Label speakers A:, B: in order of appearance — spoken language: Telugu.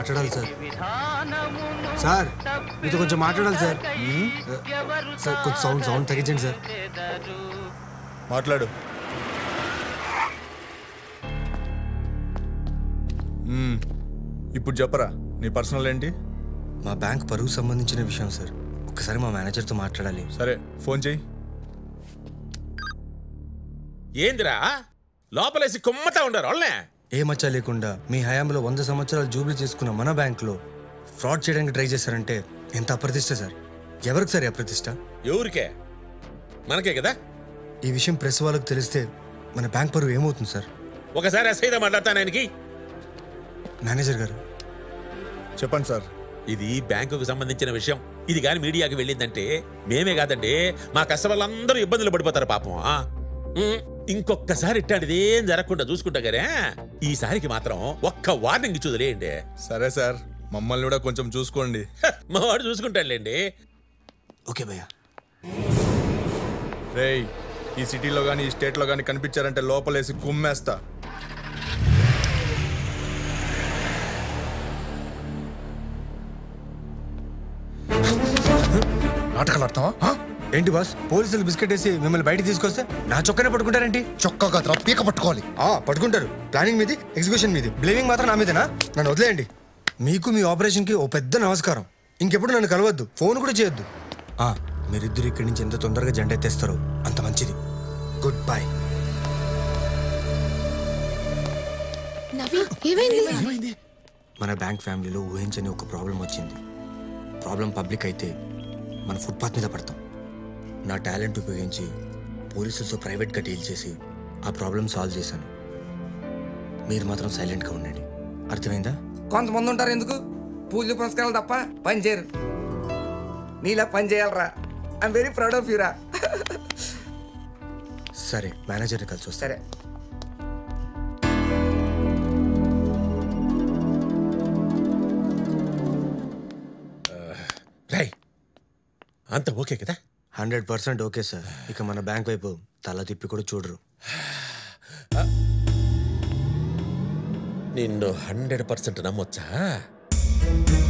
A: మాట్లాడాలి సార్ సార్ మీతో కొంచెం మాట్లాడాలి సార్ సార్ కొంచెం సౌండ్ సౌండ్ తగ్గించండి సార్
B: మాట్లాడు మ్మ్. ఇప్పుడు చెప్పరా నీ పర్సనల్ ఏంటి
A: మా బ్యాంక్ పరువు సంబంధించిన విషయం సార్ ఒకసారి మా మేనేజర్తో మాట్లాడాలి
B: సరే ఫోన్ చెయ్యి
C: ఏందిరా లోపలేసి కుమ్మతా ఉండరు వాళ్ళనే
A: ఏ మచ్చ లేకుండా మీ హయాంలో వంద సంవత్సరాలు జూబ్లీ చేసుకున్న మన బ్యాంకులో ఫ్రాడ్ చేయడానికి ట్రై చేశారంటే ఎంత అప్రతిష్ట సార్ ఎవరికి సార్ ఈ అప్రతిష్ట
C: ఎవరికే మనకే కదా
A: ఈ విషయం ప్రెస్ వాళ్ళకి తెలిస్తే మన బ్యాంక్ పరువు ఏమవుతుంది సార్
C: ఒకసారి ఎస్ఐతో మాట్లాడతాను ఆయనకి
A: మేనేజర్ గారు
B: చెప్పండి సార్
C: ఇది బ్యాంకుకు సంబంధించిన విషయం ఇది కానీ మీడియాకి వెళ్ళిందంటే మేమే కాదండి మా కస్టమర్లందరూ ఇబ్బందులు పడిపోతారు పాపం ఆ? ఉమ్, ఇంకొక్కసారి ఇట్టాంటిది ఏం జరగకుండా చూసుకుంటా గారే ఈసారికి మాత్రం ఒక్క వార్నింగ్ ఇచ్చి వదిలేయండి
B: సరే సార్ మమ్మల్ని కూడా కొంచెం చూసుకోండి
C: హ, మా వాడు చూసుకుంటాడులేండి
A: ఓకే భయ్యా
B: రేయ్ ఈ సిటీలో కానీ ఈ స్టేట్లో కానీ కనిపించారంటే లోపలేసి కుమ్మేస్తా
D: నాటకాలు ఆడతావా ఆ?
A: ఏంటి బాస్ పోలీసులు బిస్కెట్ వేసి మిమ్మల్ని బయటికి తీసుకొస్తే నా చొక్కనే పట్టుకుంటారేంటి
D: చొక్కా కాదురా పీక పట్టుకోవాలి
A: ఆ, పట్టుకుంటారు ప్లానింగ్ మీది ఎగ్జిక్యూషన్ మీది బ్లేమింగ్ మాత్రం నా మీదేనా నన్ను వదిలేయండి మీకు మీ ఆపరేషన్కి ఓ పెద్ద నమస్కారం ఇంకెప్పుడు నన్ను కలవద్దు ఫోన్ కూడా చేయొద్దు ఆ, మీరిద్దరు ఇక్కడి నుంచి ఎంత తొందరగా జెండ ఎత్తేస్తారో అంత మంచిది గుడ్ బై
E: నవీన్ ఏమైంది
A: మన బ్యాంక్ ఫ్యామిలీలో ఊహించని ఒక ప్రాబ్లం వచ్చింది ప్రాబ్లం పబ్లిక్ అయితే మన ఫుట్పాత్ మీద పడతాం నా టాలెంట్ ఉపయోగించి పోలీసులతో ప్రైవేట్గా డీల్ చేసి ఆ ప్రాబ్లం సాల్వ్ చేశాను మీరు మాత్రం సైలెంట్గా ఉండండి అర్థమైందా
F: కొంతమంది ఉంటారు ఎందుకు పూజలు పురస్కారాలు తప్ప పని చేయరు నీలా పని చేయాలరా ఐఎమ్ వెరీ ప్రౌడ్ ఆఫ్ యూరా
A: సరే మేనేజర్ని కలిసి వస్తా
F: సరే
C: రై అంత ఓకే కదా
A: హండ్రెడ్ పర్సెంట్ ఓకే సార్ ఇక మన బ్యాంక్ వైపు తల తిప్పి కూడా చూడరు
C: నిన్ను హండ్రెడ్ పర్సెంట్ నమ్మొచ్చా